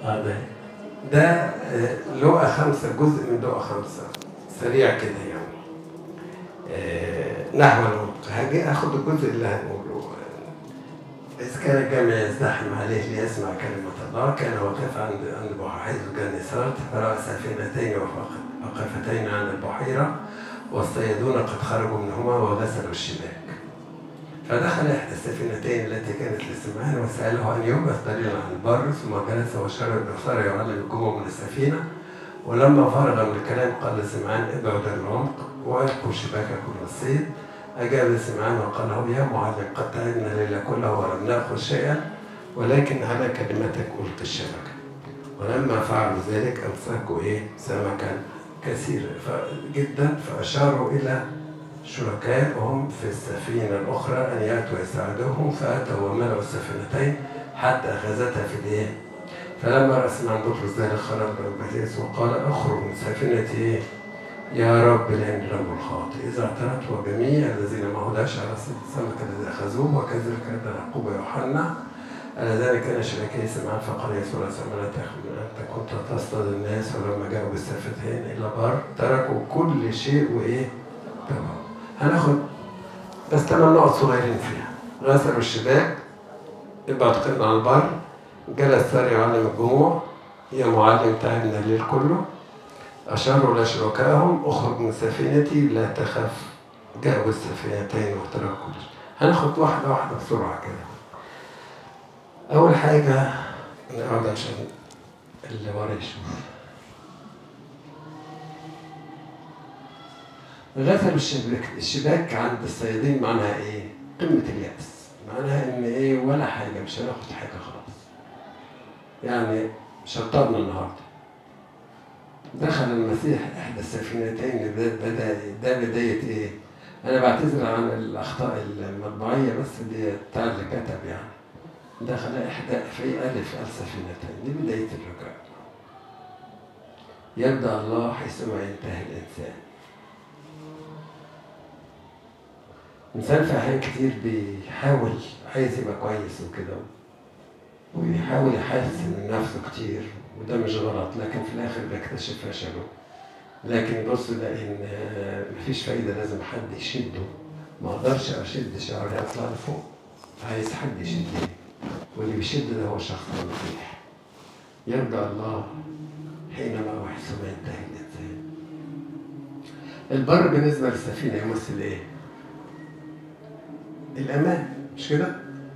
اه ده ده آه، لقى خمسة جزء من لقى خمسة سريع كده يعني آه، نحو العمق هاجي اخد الجزء اللي هنقوله إذ كان الجمع يزدحم عليه ليسمع كلمة الله كان واقفا عند عند بحيرة جنسارت فرأى سفينتين وفق- وقفتين عن البحيرة والصيادون قد خرجوا منهما وغسلوا الشباك فدخل إحدى السفينتين التي كانت لسمعان وسأله أن يبعث دليلا عن البر ثم جلس وشرب وصار يعلم الجموع من السفينة ولما فرغ من الكلام قال لسمعان ابعد عن العمق والقوا شباككم للصيد أجاب سمعان وقال له يا معلم قد تعبنا الليل كله ولم نأخذ شيئا ولكن على كلمتك ألقي الشبكة ولما فعلوا ذلك أمسكوا إيه سمكا كثيرا ف- جدا فأشاروا إلى شركائهم في السفينة الأخرى أن يأتوا يساعدوهم فأتوا وملأوا السفينتين حتى أخذتها في الإيه؟ فلما رأى سمعان بطرس ذلك خرج بطرس وقال أخرج من سفينتي إيه؟ يا رب لأن رب الخاطئ إذا اعترفت وجميع الذين معه داش على صيد السمك الذي أخذوه وكذلك أيضا يعقوب ويوحنا على ذلك كان شركي سمعان فقال يسوع سمعان لا تخف من أنت كنت تصطاد الناس ولما جاءوا بالسفتين إلى بر تركوا كل شيء وإيه؟ تبعوا هناخد بس ثمان نقط صغيرين فيها غسلوا الشباك ابعد قلنا على البر جلس صار يعلم الجموع يا معلم تعبنا الليل كله أشاروا لشركائهم اخرج من سفينتي لا تخف جاءوا السفينتين واخترقوا كل شيء هناخد واحدة واحدة بسرعة كده أول حاجة نقعد عشان اللي ورا يشوف غسلوا الشباك الشباك عند الصيادين معناها ايه؟ قمة اليأس معناها ان ايه ولا حاجة مش هناخد حاجة خلاص يعني شطبنا النهارده دخل المسيح احدى السفينتين ده بدا ده بدايه ايه؟ انا بعتذر عن الاخطاء المطبعيه بس دي بتاع اللي كتب يعني دخل احدى في الف السفينتين دي بدايه الرجاء يبدا الله حيثما ينتهي الانسان الانسان في احيان كتير بيحاول عايز يبقى كويس وكده ويحاول يحسن من نفسه كتير وده مش غلط لكن في الاخر بيكتشف فشله لكن يبص يلاقي ان آه، مفيش فايده لازم حد يشده ما اقدرش اشد شعري اطلع لفوق عايز حد يشدني واللي بيشد ده هو شخص مفيح يرجع الله حينما وحسما ينتهي الانسان البر بالنسبه للسفينه يمثل ايه؟ الامان مش كده؟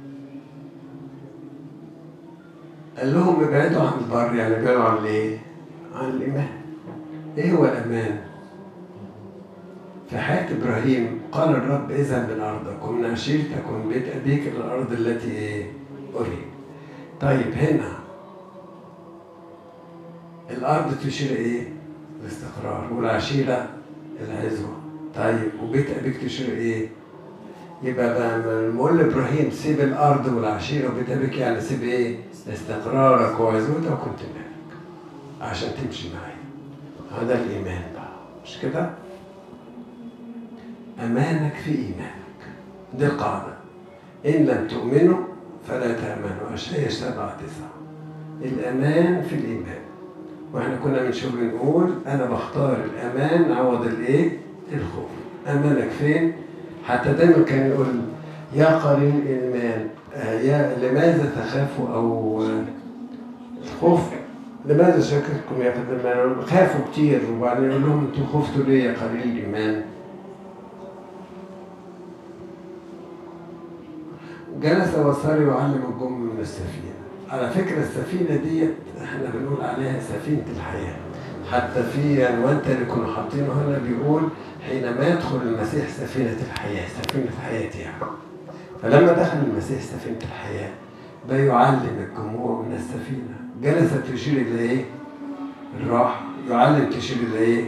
قال لهم ابعدوا عن البر يعني ابعدوا عن الايه؟ عن الايمان. ايه هو الامان؟ في حياة إبراهيم قال الرب اذهب من أرضك ومن عشيرتك ومن بيت أبيك إلى الأرض التي إيه؟ أريد. طيب هنا الأرض تشير إيه؟ الاستقرار والعشيرة العزوة. طيب وبيت أبيك تشير إيه؟ يبقى بقى لما نقول لابراهيم سيب الارض والعشيره وبيت ابيك يعني سيب ايه؟ استقرارك وعزوتك وكنت مالك عشان تمشي معايا هذا الايمان بقى مش كده؟ امانك في ايمانك دي القاعده ان لم تؤمنوا فلا تامنوا اشعياء سبعة تسعة الامان في الايمان واحنا كنا من شويه بنقول انا بختار الامان عوض الايه؟ الخوف امانك فين؟ حتى دايما كان يقول يا قليل الايمان آه، يا لماذا تخافوا او آه، الخوف لماذا شككتم يا قليل الايمان خافوا كتير وبعدين يقول لهم انتوا خفتوا ليه يا قليل الايمان جلس وصار يعلم الجم من السفينة على فكرة السفينة ديت احنا بنقول عليها سفينة الحياة حتى في عنوان تاني كنا حاطينه هنا بيقول حينما يدخل المسيح سفينة الحياة سفينة حياتي يعني فلما دخل المسيح سفينة الحياة بيعلم الجموع من السفينة جلست تشير إلى إيه؟ الراحة يعلم تشير إلى إيه؟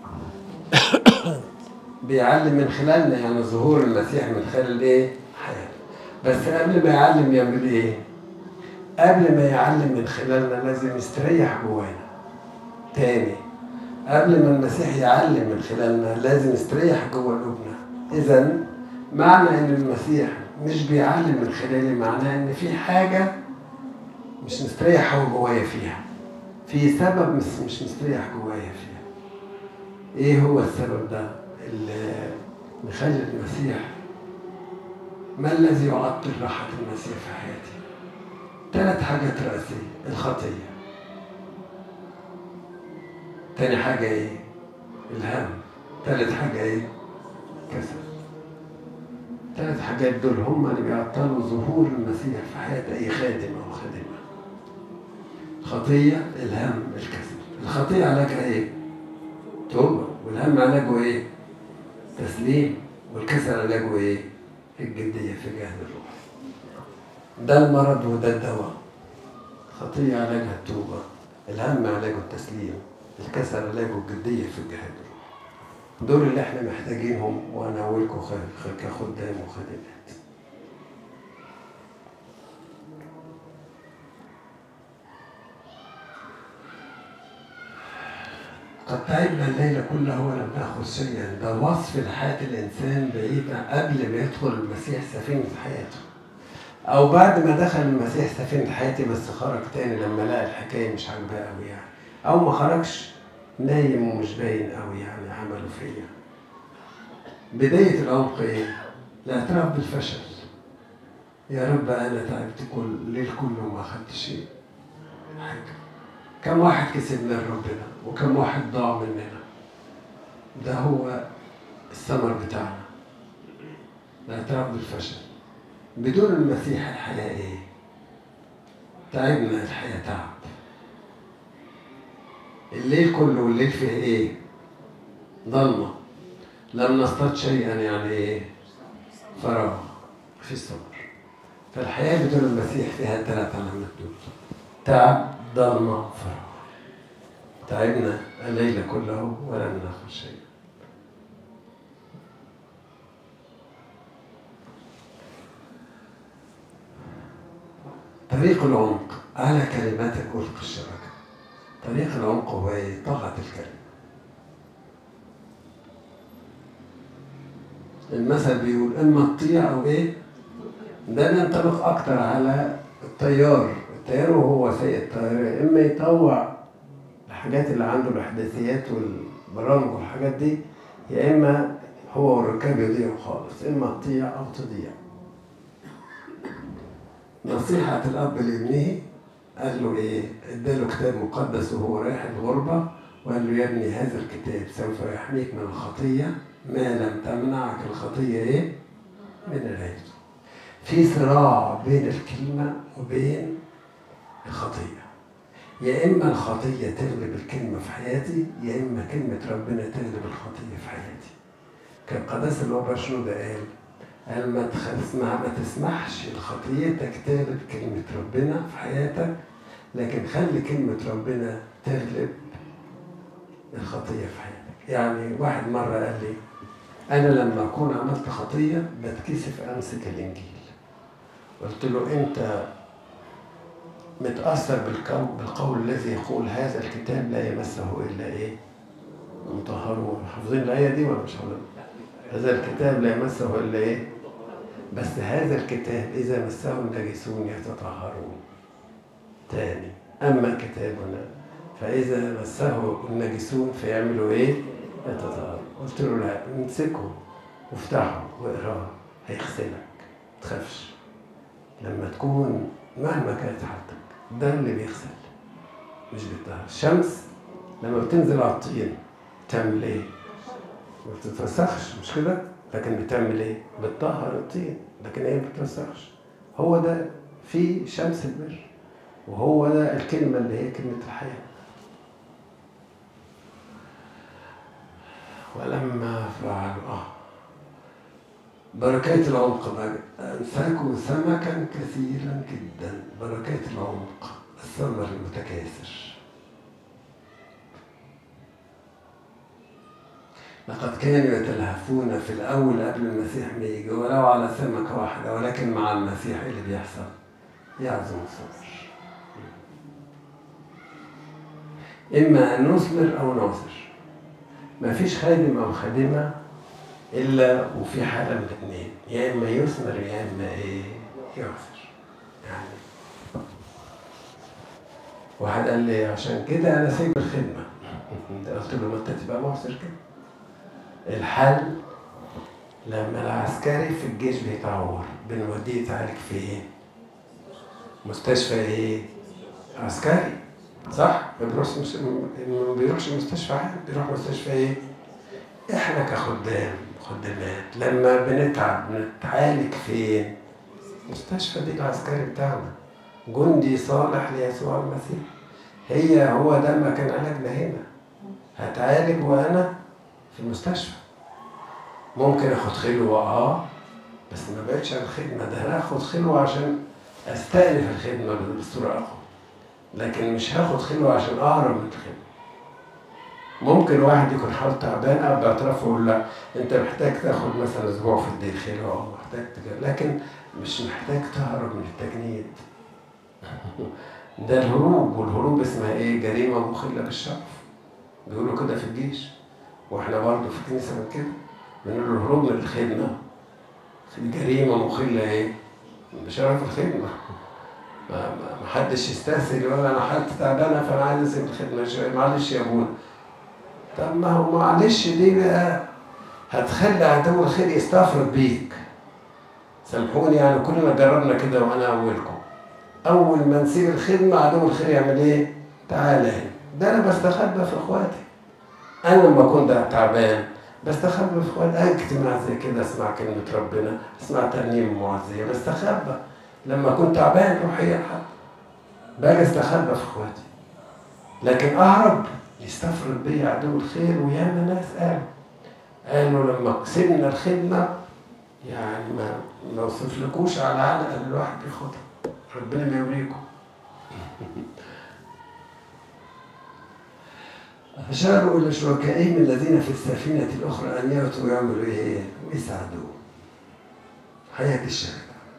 بيعلم من خلالنا يعني ظهور المسيح من خلال إيه؟ حياته بس قبل ما يعلم يعمل إيه؟ قبل ما يعلم من خلالنا لازم يستريح جوانا تاني قبل ما المسيح يعلم من خلالنا لازم يستريح جوه قلوبنا اذا معنى ان المسيح مش بيعلم من خلالي معناه ان في حاجه مش مستريح هو جوايا فيها في سبب مش مش مستريح جوايا فيها ايه هو السبب ده اللي مخلي المسيح ما الذي يعطل راحة المسيح في حياتي ثلاث حاجات رئيسية الخطية تاني حاجة ايه الهم ثالث حاجة ايه كسل ثلاث حاجات دول هم اللي بيعطلوا ظهور المسيح في حياة أي خادم أو خادمة الخطية الهم الكسل الخطية علاجها إيه؟ توبة والهم علاجه إيه؟ تسليم والكسل علاجه إيه؟ الجدية في جهد الروح ده المرض وده الدواء الخطية علاجها التوبة الهم علاجه التسليم الكسل علاجه الجدية في الجهاد الروح دول اللي احنا محتاجينهم وانا اولكم كخدام وخادمات قد تعبنا الليل كله ولم ناخذ شيئا ده وصف لحياة الإنسان بعيد قبل ما يدخل المسيح سفينة حياته أو بعد ما دخل المسيح سفينة حياتي بس خرج تاني لما لقى الحكاية مش عاجباه أوي يعني أو ما خرجش نايم ومش باين قوي يعني عمله فيا بداية العمق ايه؟ الاعتراف بالفشل يا رب انا تعبت كل الليل كله وما اخدت شيء حاجة كم واحد كسب من ربنا وكم واحد ضاع مننا ده هو الثمر بتاعنا الاعتراف بالفشل بدون المسيح الحياة ايه؟ تعبنا الحياة تعب الليل كله والليل فيه ايه؟ ضلمة لم نصطاد شيئا يعني ايه؟ فراغ في الصبر فالحياة بدون المسيح فيها ثلاث علامات دول تعب ضلمة فراغ تعبنا الليل كله ولم ناخذ شيئا طريق العمق على كلماتك وفق الشبكة طريق العمق هو ايه؟ طاعة الكلمة المثل بيقول اما تطيع او ايه؟ ده ينطبق اكتر على الطيار الطيار وهو سايق الطيارة اما يطوع الحاجات اللي عنده الاحداثيات والبرامج والحاجات دي يا اما هو والركاب يضيعوا خالص اما تطيع او تضيع نصيحة الأب لابنه قال له إيه؟ اداله كتاب مقدس وهو رايح الغربة وقال له يا ابني هذا الكتاب سوف يحميك من الخطية ما لم تمنعك الخطية إيه؟ من قرايته. في صراع بين الكلمة وبين الخطية. يا إما الخطية تغلب الكلمة في حياتي يا إما كلمة ربنا تغلب الخطية في حياتي. كان قداس الأوبر شنودة قال قال ما تسمع ما تسمحش لخطيتك تغلب كلمة ربنا في حياتك لكن خلي كلمة ربنا تغلب الخطية في حياتك يعني واحد مرة قال لي أنا لما أكون عملت خطية بتكسف أمسك الإنجيل قلت له أنت متأثر بالقول, بالقول الذي يقول هذا الكتاب لا يمسه إلا إيه؟ المطهرون حافظين الآية دي ولا مش حافظين؟ هذا الكتاب لا يمسه إلا إيه؟ بس هذا الكتاب إذا مسه النجسون يتطهرون تاني أما كتابنا فإذا مسه النجسون فيعملوا إيه؟ يتطهرون قلت له لا امسكه وافتحه واقراه هيغسلك ما تخافش لما تكون مهما كانت حالتك ده اللي بيغسل مش بيطهر الشمس لما بتنزل على الطين بتعمل ايه؟ ما بتتوسخش مش كده؟ لكن بتعمل ايه؟ بتطهر الطين لكن هي ما بتتوسخش هو ده في شمس البر وهو ده الكلمة اللي هي كلمة الحياة ولما فعلوا اه بركات العمق بقى أمسكوا سمكا كثيرا جدا بركات العمق الثمر المتكاثر لقد كانوا يتلهفون في الأول قبل المسيح ما يجي ولو على سمكة واحدة ولكن مع المسيح اللي بيحصل يعظم الصبر إما أن نصبر أو نعصر ما فيش خادم أو خادمة إلا وفي حالة من الاثنين يا إما يثمر يا إما إيه يعصر يعني واحد قال لي عشان كده انا سايب الخدمه قلت له ما انت تبقى معسر كده الحل لما العسكري في الجيش بيتعور بنوديه يتعالج في ايه؟ مستشفى ايه؟ عسكري صح؟ ما بيروحش مش... ما بيروحش مستشفى عام بيروح مستشفى ايه؟ احنا كخدام خدامات لما بنتعب بنتعالج فين؟ مستشفى دي العسكري بتاعنا جندي صالح ليسوع المسيح هي هو ده ما كان علاجنا هنا هتعالج وانا في المستشفى ممكن اخد خلوه اه بس ما بقتش على الخدمه ده انا هاخد خلوه عشان استأنف الخدمه بصوره اقوى لكن مش هاخد خلوه عشان اهرب من الخدمه ممكن واحد يكون حالته تعبان ابقى باعتراف اقول لا انت محتاج تاخد مثلا اسبوع في الدين خلوه او محتاج تجر. لكن مش محتاج تهرب من التجنيد ده الهروب والهروب اسمها ايه جريمه مخله بالشرف بيقولوا كده في الجيش واحنا برضه في الكنيسه من كده بنقول الهروب من الخدمه جريمه مخله ايه بشرف الخدمه ما ما حدش يستسهل يقول انا حالتي تعبانه فانا عايز اسيب الخدمه شويه معلش يا ابونا طب ما هو معلش دي بقى هتخلي عدو الخير يستفرد بيك سامحوني يعني كلنا جربنا كده وانا اولكم اول ما نسيب الخدمه عدو الخير يعمل ايه؟ تعالى هنا ده انا بستخبى في اخواتي انا لما كنت تعبان بستخبى في اخواتي اجي اجتماع زي كده اسمع كلمه ربنا اسمع ترنيم معزيه بستخبى لما كنت تعبان روحيا حتى باجي استخبى في اخواتي لكن اهرب يستفرد بيا عدو الخير وياما ناس قالوا قالوا لما كسبنا الخدمه يعني ما ما وصفلكوش على علقه اللي الواحد بياخدها ربنا ما يوريكم أشاروا إلى شركائهم الذين في السفينة الأخرى أن يأتوا ويعملوا إيه؟ ويساعدوه. حياة الشركة.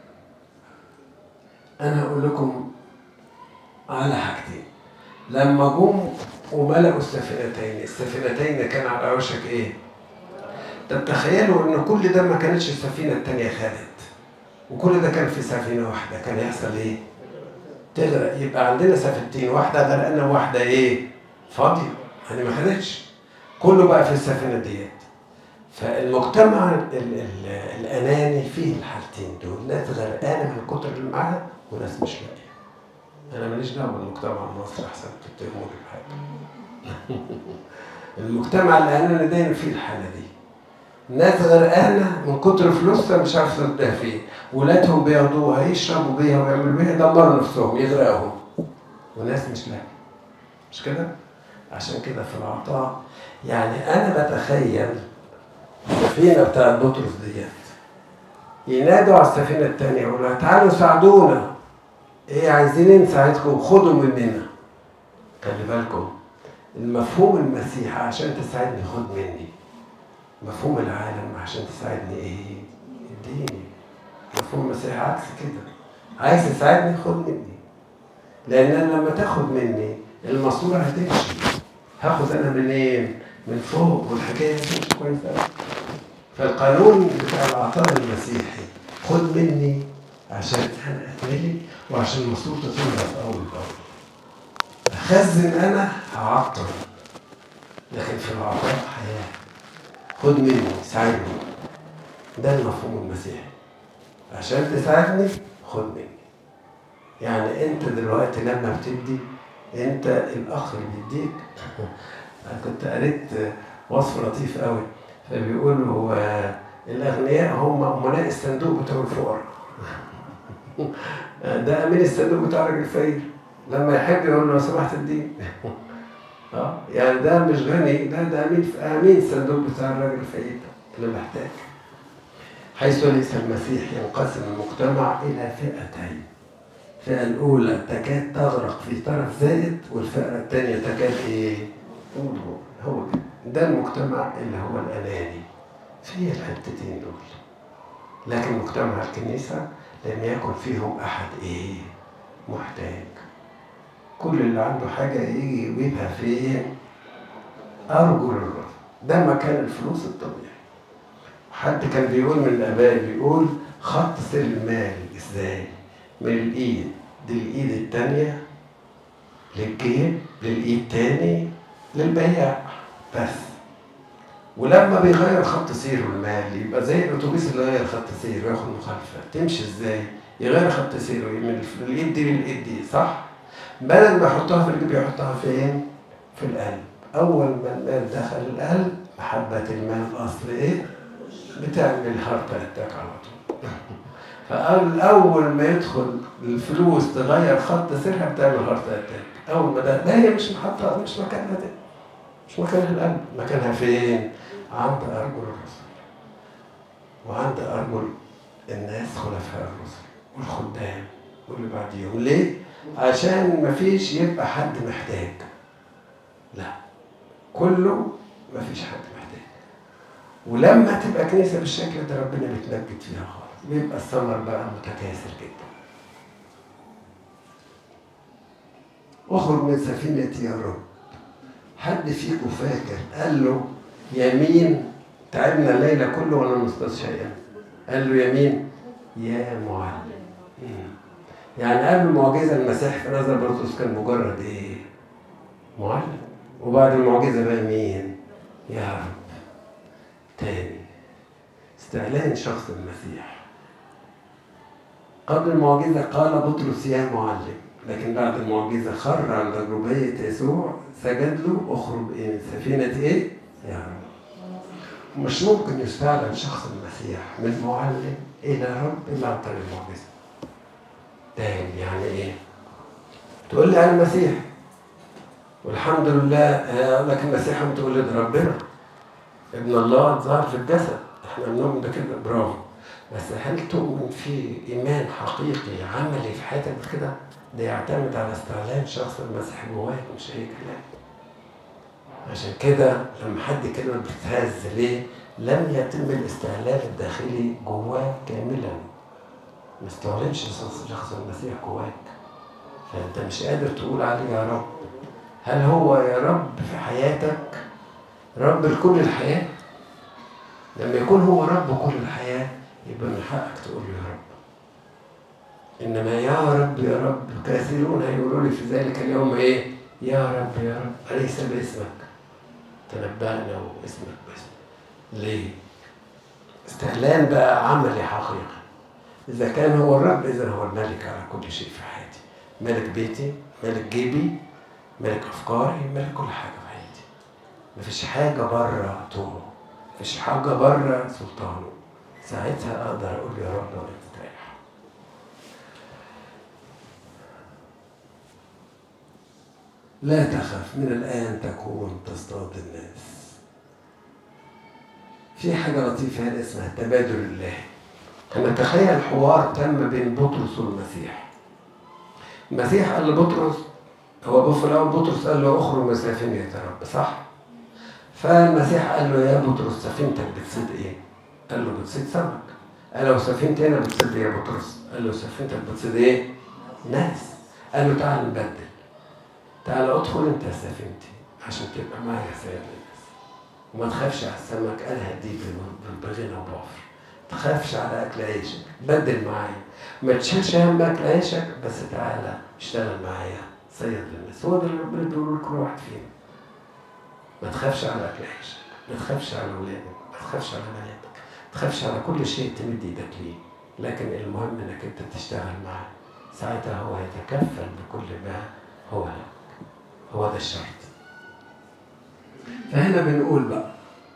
أنا أقول لكم على حاجتين. لما جم وملأوا السفينتين، السفينتين كان على وشك إيه؟ طب تخيلوا إن كل ده ما كانتش السفينة التانية خدت. وكل ده كان في سفينة واحدة، كان يحصل إيه؟ تغرق، يبقى عندنا سفينتين، واحدة غرقانة وواحدة إيه؟ فاضية. يعني ما خدتش كله بقى في السفينه ديت فالمجتمع ال ال الاناني فيه الحالتين دول ناس غرقانه من كتر اللي معاها وناس مش لاقيه انا ماليش دعوه بالمجتمع المصري احسن تتهموني بحاجه المجتمع الاناني دايما فيه الحاله دي ناس غرقانه من كتر فلوسها مش عارفه توديها فين ولادهم بياخدوها يشربوا بيها ويعملوا بيها يدمروا نفسهم يغرقهم وناس مش لاقيه مش كده؟ عشان كده في العطاء يعني انا بتخيل السفينه بتاعت بطرس ديت ينادوا على السفينه الثانيه يقولوا تعالوا ساعدونا ايه عايزين ايه نساعدكم خدوا مننا خلي بالكم المفهوم المسيح عشان تساعدني خد مني مفهوم العالم عشان تساعدني ايه اديني مفهوم المسيح عكس كده عايز تساعدني خد مني لان انا لما تاخد مني الماسوره هتمشي هاخد انا منين؟ من فوق والحكايه دي مش كويسه فالقانون بتاع العطاء المسيحي خد مني عشان انا اتملي وعشان الماسوره تنضف اول باول اخزن انا هعطل لكن في العطاء حياه خد مني ساعدني ده المفهوم المسيحي عشان تساعدني خد مني يعني انت دلوقتي لما بتدي انت الاخ اللي بيديك انا كنت قريت وصف لطيف قوي فبيقولوا الاغنياء هم امناء الصندوق بتوع الفقراء ده امين الصندوق بتاع الراجل الفقير لما يحب يقول له لو سمحت اديني اه يعني ده مش غني ده ده امين امين الصندوق بتاع الراجل الفقير اللي محتاج حيث ليس المسيح ينقسم المجتمع الى فئتين الفئة الأولى تكاد تغرق في طرف زائد والفئة الثانية تكاد إيه؟ هو كده ده المجتمع اللي هو الأناني فيه الحتتين دول لكن مجتمع الكنيسة لم يكن فيهم أحد إيه؟ محتاج كل اللي عنده حاجة يجي يجيبها فين؟ أرجل الرب ده مكان الفلوس الطبيعي حد كان بيقول من الآباء بيقول خط سير المال إزاي؟ من الايد دي الايد التانية للجيب للايد تاني للبياع بس ولما بيغير خط سيره المال يبقى زي الاتوبيس اللي غير خط سيره وياخد مخالفه تمشي ازاي؟ يغير خط سيره من الايد دي للايد دي صح؟ بدل ما يحطها في الجيب يحطها فين؟ في القلب اول ما المال دخل القلب محبه المال الاصل ايه؟ بتعمل هارت اتاك على طول فاول ما يدخل الفلوس تغير خط سيرها بتعمل هارت اتاك اول ما ده لا هي مش محطه مش مكانها ده مش مكانها القلب مكانها فين؟ عند ارجل الرسل وعند ارجل الناس خلفاء الرسل والخدام واللي بعديهم ليه؟ عشان مفيش يبقى حد محتاج لا كله مفيش حد محتاج ولما تبقى كنيسه بالشكل ده ربنا بيتمجد فيها خالص بيبقى الثمر بقى متكاثر جدا اخرج من سفينتي يا رب حد فيكم فاكر قال له يمين تعبنا الليله كله ولا نصطاد شيئا قال له يمين يا معلم يعني قبل معجزة المسيح في نظر بطرس كان مجرد ايه؟ معلم وبعد المعجزة بقى مين؟ يا رب تاني استعلان شخص المسيح قبل المعجزة قال بطرس يا معلم لكن بعد المعجزة خر عند ربية يسوع سجد له اخرج ايه من سفينة ايه؟ يا رب مش ممكن يستعلن شخص المسيح من معلم إلى رب إلا عن طريق المعجزة تاني يعني إيه؟ تقول لي أنا المسيح والحمد لله لكن المسيح أنت تقول لي ده ربنا ابن الله ظهر في الجسد احنا بنؤمن ده كده برافو بس هل تؤمن في إيمان حقيقي عملي في حياتك كده؟ ده يعتمد على استعلان شخص المسيح جواك مش أي كلام عشان كده لما حد كلمة بتتهز ليه؟ لم يتم الاستعلان الداخلي جواه كاملا ما استعلنش شخص المسيح جواك فانت مش قادر تقول عليه يا رب هل هو يا رب في حياتك رب لكل الحياة لما يكون هو رب كل الحياة يبقى من حقك تقول له يا رب إنما يا رب يا رب كثيرون هيقولوا لي في ذلك اليوم إيه يا رب يا رب أليس باسمك تنبأنا واسمك باسمك ليه؟ استعلان بقى عملي حقيقي إذا كان هو الرب إذا هو الملك على كل شيء في حياتي ملك بيتي ملك جيبي ملك أفكاري ملك كل حاجة في حياتي مفيش حاجة بره طوله مفيش حاجة بره سلطانه ساعتها أقدر أقول يا رب لو تستريح لا تخف من الآن تكون تصطاد الناس في حاجة لطيفة هنا اسمها التبادل الله هنتخيل حوار تم بين بطرس والمسيح المسيح قال لبطرس هو في الأول بطرس قال له اخرج من سفينة يا رب صح؟ فالمسيح قال له يا بطرس سفينتك بتصيد ايه؟ قال له بتصيد سمك قال له سفينتي انا بتصيد ايه يا بطرس؟ قال له سفينتك بتصيد ايه؟ ناس قال له تعال نبدل تعال ادخل انت سفينتي عشان تبقى معايا سيد الناس وما تخافش على السمك انا هديك بغنى وبعفر تخافش على اكل عيشك بدل معايا ما تشيلش هم اكل عيشك بس تعالى اشتغل معايا صيد للناس هو ده اللي ربنا بيقول لكل واحد فينا ما تخافش على اكل عيشك ما تخافش على اولادك ما تخافش على بناتك ما تخافش على كل شيء تمد ايدك ليه لكن المهم انك انت تشتغل معاه ساعتها هو يتكفل بكل ما هو لك هو ده الشرط فهنا بنقول بقى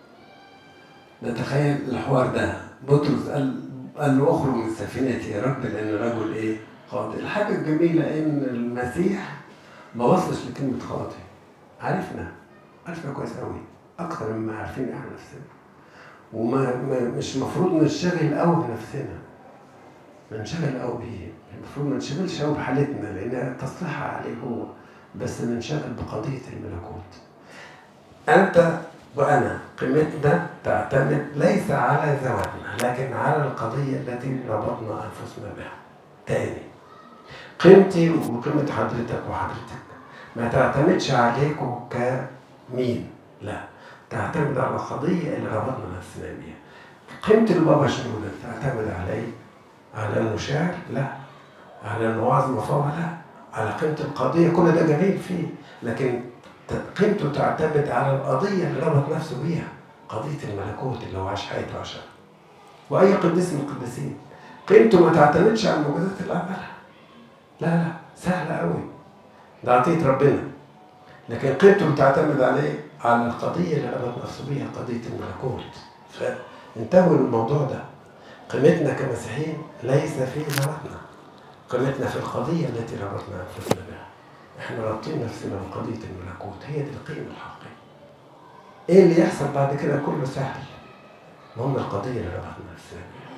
نتخيل الحوار ده بطرس قال قال له اخرج من سفينتي يا رب لان الرجل ايه خاطئ الحاجه الجميله ان المسيح ما وصلش لكلمه خاطئ عرفنا عرفنا كويس قوي اكتر مما عارفين احنا نفسنا وما ما مش المفروض ننشغل قوي بنفسنا ننشغل قوي بيه المفروض ما ننشغلش قوي بحالتنا لان تصليحها عليه هو بس ننشغل بقضيه الملكوت انت وأنا قيمتنا تعتمد ليس على زواجنا لكن على القضية التي ربطنا أنفسنا بها تاني قيمتي وقيمة حضرتك وحضرتك ما تعتمدش عليكم كمين لا تعتمد على القضية اللي ربطنا نفسنا بيها قيمة البابا شنودة تعتمد علي على انه شاعر لا على انه وعظ مفاوضة لا على قيمة القضية كل ده جميل فيه لكن ت- قيمته تعتمد على القضية اللي ربط نفسه بيها قضية الملكوت اللي هو عاش حياته عشان وأي قديس من القديسين قيمته ما تعتمدش على المعجزات اللي عملها لا لا سهلة قوي ده عطية ربنا لكن قيمته بتعتمد عليه على القضية اللي ربط نفسه بيها قضية الملكوت فانتبهوا للموضوع ده قيمتنا كمسيحيين ليس في ذواتنا قيمتنا في القضية التي ربطنا أنفسنا بها احنا رابطين نفسنا بقضية الملكوت هي دي القيمة الحقيقية ايه اللي يحصل بعد كده كله سهل المهم القضية اللي ربطنا نفسنا بها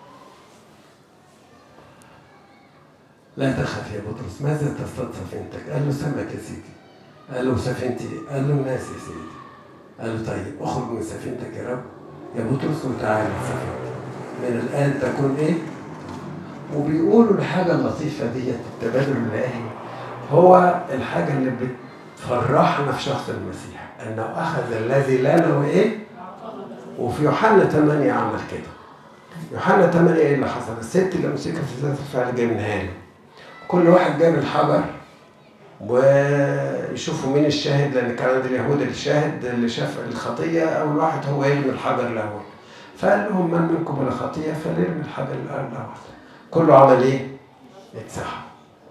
لا تخف يا بطرس ماذا تصطاد سفينتك؟ قال له سمك يا سيدي قال له سفينتي قال له الناس يا سيدي قال له طيب اخرج من سفينتك يا رب يا بطرس وتعالى سفينتك من الان تكون ايه؟ وبيقولوا الحاجة اللطيفة ديت التبادل الإلهي هو الحاجة اللي بتفرحنا في شخص المسيح أنه أخذ الذي لنا وإيه؟ وفي يوحنا 8 عمل كده يوحنا 8 إيه اللي حصل؟ الست اللي مسكت في ذات الفعل جايبينها له كل واحد جاب الحجر ويشوفوا مين الشاهد لأن كان عند اليهود الشاهد اللي شاف الخطية أول واحد هو يرمي الحجر الأول فقال لهم من منكم بلا خطية فليرمي الحجر الأول كله عمل ايه؟ اتسحب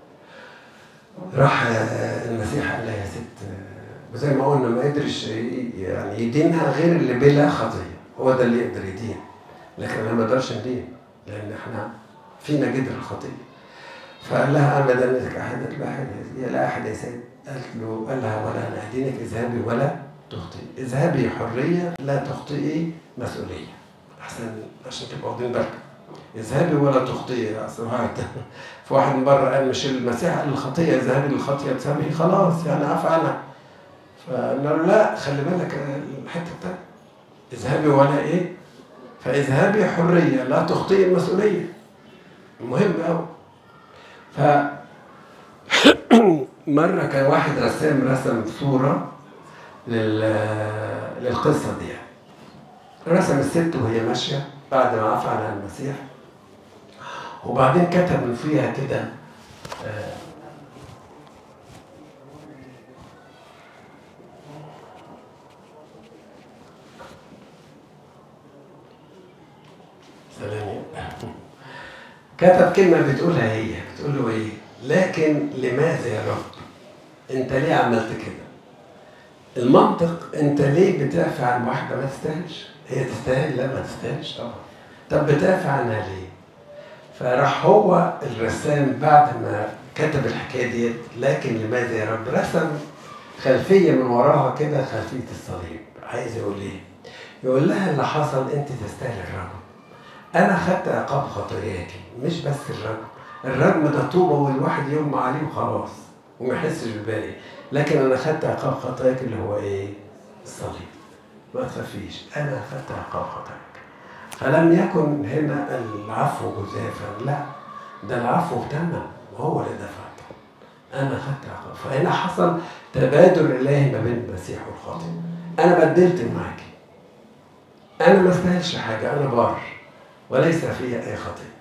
راح المسيح قال لها يا ست وزي ما قلنا ما قدرش يعني يدينها غير اللي بلا خطيه هو ده اللي يقدر يدين لكن انا ما اقدرش ندين لان احنا فينا جدر الخطيه فقال لها اما دلتك احد لا احد يا لا احد يا سيد قالت له قال لها ولا انا ادينك اذهبي ولا تخطئي اذهبي حريه لا تخطئي مسؤوليه احسن عشان تبقوا واخدين بالكم اذهبي ولا تخطئي اصل واحد في واحد من بره قال مش المسيح قال الخطيه اذهبي للخطيه تسامحي خلاص يعني عفى عنها فقلنا له لا خلي بالك الحته الثانيه اذهبي ولا ايه فاذهبي حريه لا تخطئي المسؤوليه مهم قوي ف مرة كان واحد رسام رسم صورة لل... للقصة دي رسم الست وهي ماشية بعد ما عفى عنها المسيح وبعدين كتب من فيها كده آه، سلام كتب كلمة بتقولها هي بتقول له ايه لكن لماذا يا رب انت ليه عملت كده المنطق انت ليه بتدافع عن واحدة ما تستاهلش هي تستاهل لا ما تستاهلش طبعا طب بتدافع عنها ليه فراح هو الرسام بعد ما كتب الحكايه ديت لكن لماذا يا رب رسم خلفيه من وراها كده خلفيه الصليب عايز يقول ايه؟ يقول لها اللي حصل انت تستاهل الرجم انا خدت عقاب خطاياكي مش بس الرجم الرجم ده طوبه والواحد يغمى عليه وخلاص وما يحسش بالباقي لكن انا خدت عقاب خطاياك اللي هو ايه؟ الصليب ما تخافيش انا خدت عقاب خطاياك فلم يكن هنا العفو جزافا لا ده العفو تمم وهو اللي دفع انا خدت عقاب فهنا حصل تبادل الهي ما بين المسيح والخاطئ انا بدلت معاكي انا ما استاهلش حاجه انا بار وليس في اي خطيه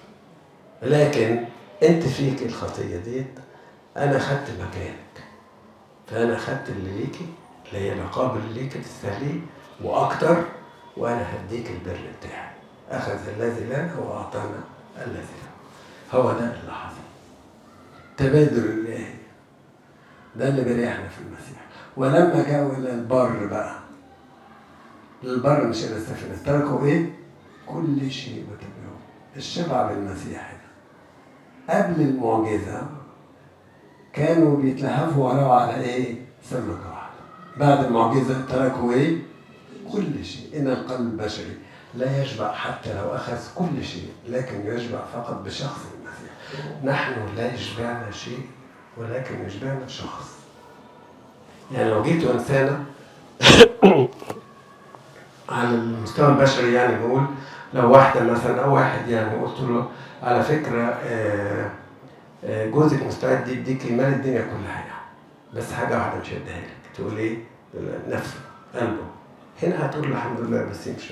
لكن انت فيك الخطيه ديت انا خدت مكانك فانا خدت اللي ليكي اللي هي العقاب اللي ليكي تستاهليه واكتر وانا هديك البر بتاعي اخذ الذي لنا واعطانا الذي له هو ده اللي حصل تبادل الالهي ده اللي بيريحنا في المسيح ولما جاءوا الى البر بقى البر مش الى السفينه تركوا ايه؟ كل شيء وتبعوه الشبع بالمسيح هنا قبل المعجزه كانوا بيتلهفوا وراه على ايه؟ سمكه واحده بعد المعجزه تركوا ايه؟ كل شيء إن القلب البشري لا يشبع حتى لو أخذ كل شيء لكن يشبع فقط بشخص المسيح نحن لا يشبعنا شيء ولكن يشبعنا شخص يعني لو جيت إنسانة على المستوى البشري يعني بقول لو واحدة مثلا أو واحد يعني قلت له على فكرة آه، آه، جوزك مستعد يديك مال الدنيا كلها يعني بس حاجة واحدة مش هديها لك تقول إيه؟ نفسه قلبه هنا هتقول له الحمد لله بس يمشي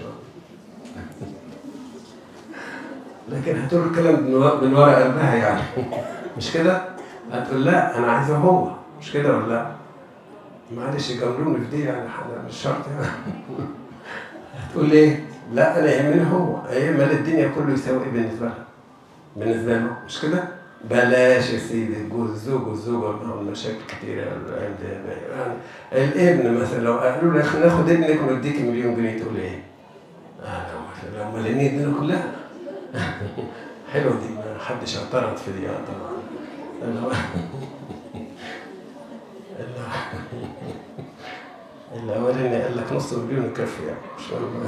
لكن هتقول الكلام من ورا من ورا قلبها يعني مش كده؟ هتقول لا انا عايزه هو مش كده ولا لا معلش يجاملوني في دي يعني انا مش شرط يعني هتقول ايه لا انا يهمني هو يهمني الدنيا كله يساوي ايه بالنسبه لها بالنسبه له مش كده بلاش يا سيدي الجوز الزوج والزوجة معهم مشاكل كتيرة يعني الابن مثلا لو قالوا لك ناخد ابنك ونديك مليون جنيه تقول ايه؟ اه لو مليانين الدنيا كلها حلوة دي ما حدش اعترض في دي اه طبعا اللي الأولاني قال لك نص مليون يكفي يعني مش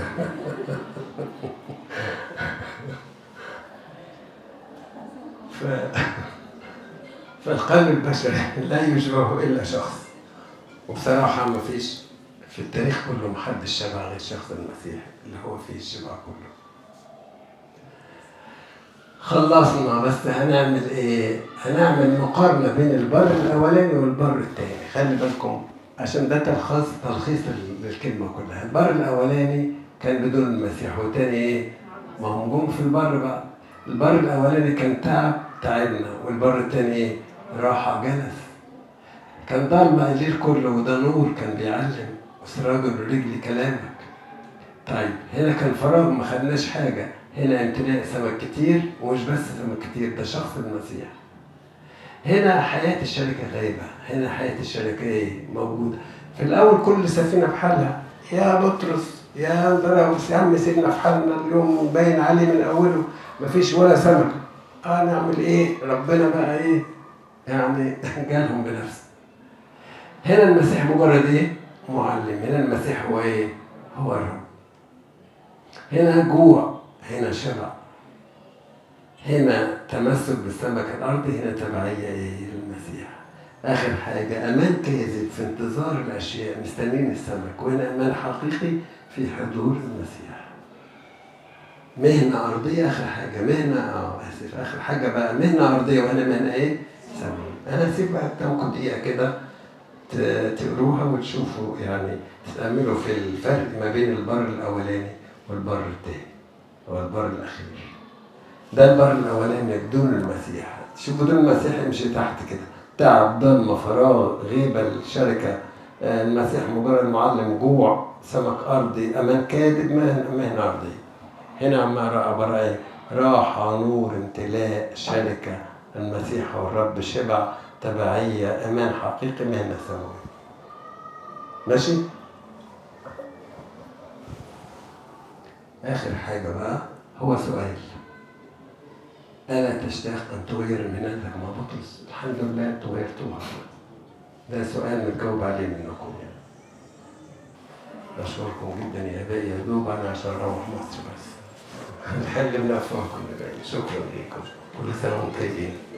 ف... فالقلب البشري لا يشبهه إلا شخص وبصراحة ما فيش في التاريخ كله محدش شبه غير شخص المسيح اللي هو فيه الشبع كله خلصنا بس هنعمل ايه؟ هنعمل مقارنة بين البر الأولاني والبر الثاني خلي بالكم عشان ده تلخيص تلخيص للكلمة كلها البر الأولاني كان بدون المسيح والتاني ايه؟ ما هم جم في البر بقى البر الأولاني كان تعب تعبنا والبر الثاني ايه؟ راحة جلس كان ضلمة الليل كله وده نور كان بيعلم وسراج الرجل كلامك طيب هنا كان فراغ ما خدناش حاجة هنا امتلاء سمك كتير ومش بس سمك كتير ده شخص المسيح هنا حياة الشركة غايبة هنا حياة الشركة ايه موجودة في الأول كل سفينة بحالها يا بطرس يا اندراوس يا عم سيبنا في حالنا اليوم باين عليه من أوله مفيش ولا سمك اه نعمل ايه ربنا بقى ايه يعني جالهم بنفسه هنا المسيح مجرد ايه معلم هنا المسيح هو ايه هو الرب هنا جوع هنا شبع هنا تمسك بالسمك الارضي هنا تبعيه ايه للمسيح اخر حاجه امان كاذب في انتظار الاشياء مستنين السمك وهنا امان حقيقي في حضور المسيح مهنة أرضية آخر حاجة مهنة اه آسف آخر حاجة بقى مهنة أرضية وأنا مهنة إيه؟ سماوية أنا هسيب بقى تاخد دقيقة كده تقروها وتشوفوا يعني تتأملوا في الفرق ما بين البر الأولاني والبر الثاني هو البر الأخير ده البر الأولاني بدون المسيح شوف بدون المسيح يمشي تحت كده تعب ضلمة فراغ غيبة الشركة المسيح مجرد معلم جوع سمك أرضي أمان كاذب مهنة أرضية هنا عم رأى براءة راحة نور امتلاء شركة المسيح والرب شبع تبعية أمان حقيقي مهنة سماوية ماشي آخر حاجة بقى هو سؤال ألا تشتاق أن تغير منازلك مع بطرس؟ الحمد لله أنتوا غيرتوها ده سؤال متجاوب عليه منكم يعني أشكركم جدا يا آبائي يا دوب أنا عشان أروح مصر بس نحل بنفسكم اللي جاي شكرا لكم كل سنة وانتم طيبين